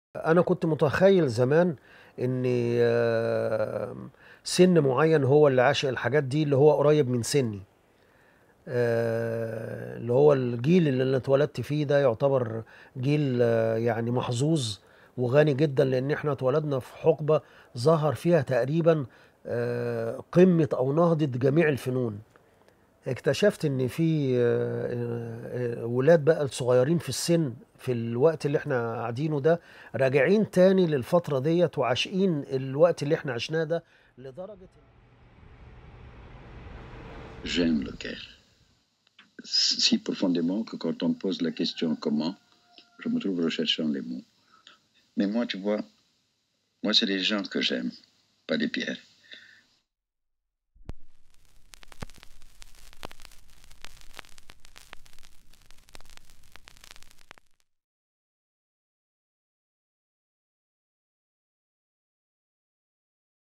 أنا كنت متخيل زمان إن آه، سن معين هو اللي عاشق الحاجات دي اللي هو قريب من سني آه، اللي هو الجيل اللي انا اتولدت فيه ده يعتبر جيل آه، يعني محظوظ وغني جدا لان احنا اتولدنا في حقبة ظهر فيها تقريبا آه، قمة او نهضة جميع الفنون اكتشفت ان في آه، آه، ولاد بقى الصغيرين في السن في الوقت اللي احنا قاعدينه ده راجعين تاني للفترة ديت وعاشقين الوقت اللي احنا عشناه ده لدرجة J'aime le Caire. Si profondément que quand on me pose la question comment, je me trouve recherchant les mots. Mais moi, tu vois, moi, c'est les gens que j'aime, pas les pierres.